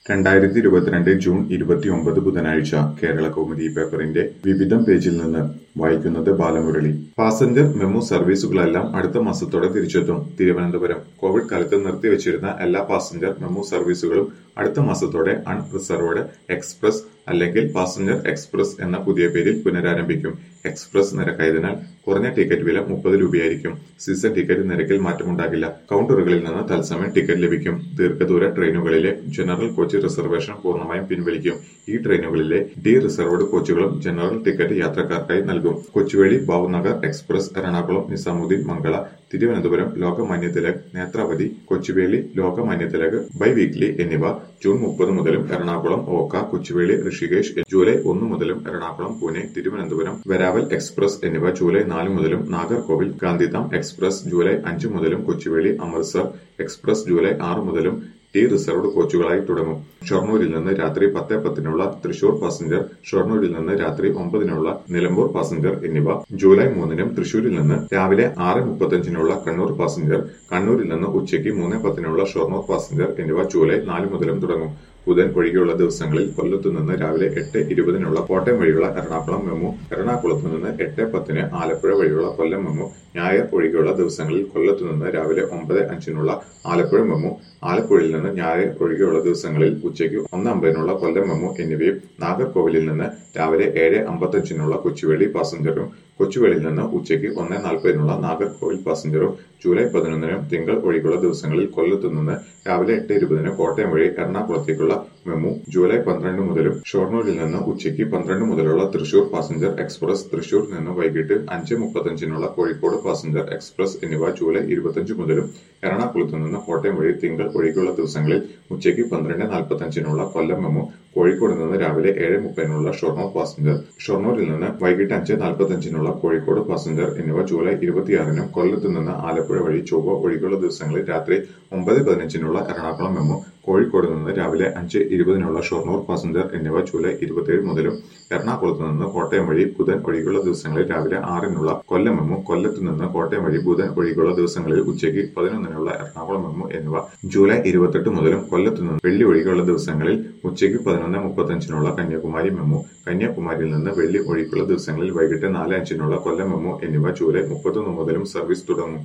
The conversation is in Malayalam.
രണ്ടായിരത്തി ഇരുപത്തിരണ്ട് ജൂൺ ഇരുപത്തിയൊമ്പത് ബുധനാഴ്ച കേരള കൗമുദി പേപ്പറിന്റെ വിവിധം പേജിൽ നിന്ന് വായിക്കുന്നത് ബാലമുരളി പാസഞ്ചർ മെമു സർവീസുകളെല്ലാം അടുത്ത മാസത്തോടെ തിരിച്ചെത്തും തിരുവനന്തപുരം കോവിഡ് കാലത്ത് നിർത്തിവച്ചിരുന്ന എല്ലാ പാസഞ്ചർ മെമു സർവീസുകളും അടുത്ത മാസത്തോടെ അൺ റിസർവ്ഡ് എക്സ്പ്രസ് അല്ലെങ്കിൽ പാസഞ്ചർ എക്സ്പ്രസ് എന്ന പുതിയ പേരിൽ പുനരാരംഭിക്കും എക്സ്പ്രസ് നിരക്കായതിനാൽ കുറഞ്ഞ ടിക്കറ്റ് വില മുപ്പത് രൂപയായിരിക്കും സീസൺ ടിക്കറ്റ് നിരക്കിൽ മാറ്റമുണ്ടാകില്ല കൗണ്ടറുകളിൽ നിന്ന് തത്സമയം ടിക്കറ്റ് ലഭിക്കും ദീർഘദൂര ട്രെയിനുകളിലെ ജനറൽ കോച്ച് റിസർവേഷൻ പൂർണ്ണമായും പിൻവലിക്കും ഈ ട്രെയിനുകളിലെ ഡി റിസർവ്ഡ് കോച്ചുകളും ജനറൽ ടിക്കറ്റ് യാത്രക്കാർക്കായി നൽകും Kochuveli Bhavnagar express Ernakulam Nizamuddin Mangala Thiruvananthapuram Lokmanya Tilak Netravati Kochuveli Lokmanya Tilak bi weekly എന്നിവ ജൂൺ മുപ്പത് മുതലും എറണാകുളം ഓക്ക കൊച്ചുവേളി ഋഷികേശ് ജൂലൈ ഒന്ന് മുതലും എറണാകുളം പൂനെ തിരുവനന്തപുരം വെരാവൽ എക്സ്പ്രസ് എന്നിവ ജൂലൈ നാല് മുതലും നാഗർകോവിൽ ഗാന്ധിധാം എക്സ്പ്രസ് ജൂലൈ അഞ്ച് മുതലും കൊച്ചുവേളി അമൃത്സർ എക്സ്പ്രസ് ജൂലൈ ആറ് മുതലും ടി റിസർവ്ഡ് കോച്ചുകളായി തുടങ്ങും ഷൊർണൂരിൽ നിന്ന് രാത്രി പത്ത് പത്തിനുള്ള തൃശൂർ പാസഞ്ചർ ഷൊർണൂരിൽ നിന്ന് രാത്രി ഒമ്പതിനുള്ള നിലമ്പൂർ പാസഞ്ചർ എന്നിവ ജൂലൈ മൂന്നിനും തൃശൂരിൽ നിന്ന് രാവിലെ ആറ് മുപ്പത്തഞ്ചിനുള്ള കണ്ണൂർ പാസഞ്ചർ കണ്ണൂരിൽ നിന്ന് ഉച്ചയ്ക്ക് മൂന്ന് പത്തിനുള്ള ഷൊർണൂർ പാസഞ്ചർ എന്നിവ ജൂലൈ നാല് മുതലും തുടങ്ങും ബുധൻ ഒഴികെയുള്ള ദിവസങ്ങളിൽ കൊല്ലത്തു നിന്ന് രാവിലെ എട്ട് ഇരുപതിനുള്ള കോട്ടയം വഴിയുള്ള എറണാകുളം മെമു എറണാകുളത്തു നിന്ന് എട്ട് പത്തിന് ആലപ്പുഴ വഴിയുള്ള കൊല്ലം മെമു ഞായർ ഒഴികെയുള്ള ദിവസങ്ങളിൽ കൊല്ലത്തു നിന്ന് രാവിലെ ഒമ്പത് അഞ്ചിനുള്ള ആലപ്പുഴ മെമു ആലപ്പുഴയിൽ നിന്ന് ഞായർ ഒഴികെയുള്ള ദിവസങ്ങളിൽ ഉച്ചയ്ക്ക് ഒന്ന് അമ്പതിനുള്ള കൊല്ലം മെമു എന്നിവയും നാഗർകോവിലിൽ നിന്ന് രാവിലെ ഏഴ് അമ്പത്തഞ്ചിനുള്ള കൊച്ചുവേളി പാസഞ്ചറും കൊച്ചുവേളിയിൽ നിന്ന് ഉച്ചയ്ക്ക് ഒന്ന് നാൽപ്പതിനുള്ള നാഗർകോവിൽ പാസഞ്ചറും ജൂലൈ പതിനൊന്നിനും തിങ്കൾ ഒഴികെയുള്ള ദിവസങ്ങളിൽ കൊല്ലത്തു നിന്ന് രാവിലെ എട്ട് ഇരുപതിന് കോട്ടയം വഴി എറണാകുളത്തേക്കുള്ള മെമു ജൂലൈ പന്ത്രണ്ട് മുതലും ഷൊർണൂരിൽ നിന്ന് ഉച്ചയ്ക്ക് പന്ത്രണ്ട് മുതലുള്ള തൃശൂർ പാസഞ്ചർ എക്സ്പ്രസ് തൃശൂർ നിന്ന് വൈകിട്ട് അഞ്ച് മുപ്പത്തഞ്ചിനുള്ള കോഴിക്കോട് പാസഞ്ചർ എക്സ്പ്രസ് എന്നിവ ജൂലൈ ഇരുപത്തഞ്ച് മുതലും എറണാകുളത്തു നിന്ന് കോട്ടയം വഴി തിങ്കൾ ഒഴികെയുള്ള ദിവസങ്ങളിൽ ഉച്ചയ്ക്ക് പന്ത്രണ്ട് നാൽപ്പത്തഞ്ചിനുള്ള കൊല്ലം മെമു കോഴിക്കോട് നിന്ന് രാവിലെ ഏഴ് മുപ്പതിനുള്ള ഷൊർണൂർ പാസഞ്ചർ ഷൊർണൂരിൽ നിന്ന് വൈകിട്ട് അഞ്ച് നാൽപ്പത്തഞ്ചിനുള്ള കോഴിക്കോട് പാസഞ്ചർ എന്നിവ ജൂലൈ ഇരുപത്തിയാറിനും കൊല്ലത്ത് നിന്ന് ആലപ്പുഴ വഴി ചൊവ്വ ഒഴികെയുള്ള ദിവസങ്ങളിൽ രാത്രി ഒമ്പത് പതിനഞ്ചിനുള്ള എറണാകുളം മെമു കോഴിക്കോട് നിന്ന് രാവിലെ അഞ്ച് ഇരുപതിനുള്ള ഷൊർണൂർ പാസഞ്ചർ എന്നിവ ജൂലൈ ഇരുപത്തിയേഴ് മുതലും എറണാകുളത്ത് നിന്ന് കോട്ടയം വഴി ബുധൻ ഒഴികെയുള്ള ദിവസങ്ങളിൽ രാവിലെ ആറിനുള്ള കൊല്ലം മെമു കൊല്ലത്ത് നിന്ന് കോട്ടയം വഴി ബുധൻ ഒഴികെയുള്ള ദിവസങ്ങളിൽ ഉച്ചയ്ക്ക് പതിനൊന്നിനുള്ള എറണാകുളം മെമു എന്നിവ ജൂലൈ ഇരുപത്തെട്ട് മുതലും കൊല്ലത്ത് നിന്ന് വെള്ളി ഒഴികെയുള്ള ദിവസങ്ങളിൽ ഉച്ചയ്ക്ക് പതിനൊന്ന് മുപ്പത്തഞ്ചിനുള്ള കന്യാകുമാരി മെമു കന്യാകുമാരിയിൽ നിന്ന് വെള്ളി ഒഴികെയുള്ള ദിവസങ്ങളിൽ വൈകിട്ട് നാല് അഞ്ചിനുള്ള കൊല്ലം മെമു എന്നിവ ജൂലൈ മുപ്പത്തൊന്ന് മുതലും സർവീസ് തുടങ്ങും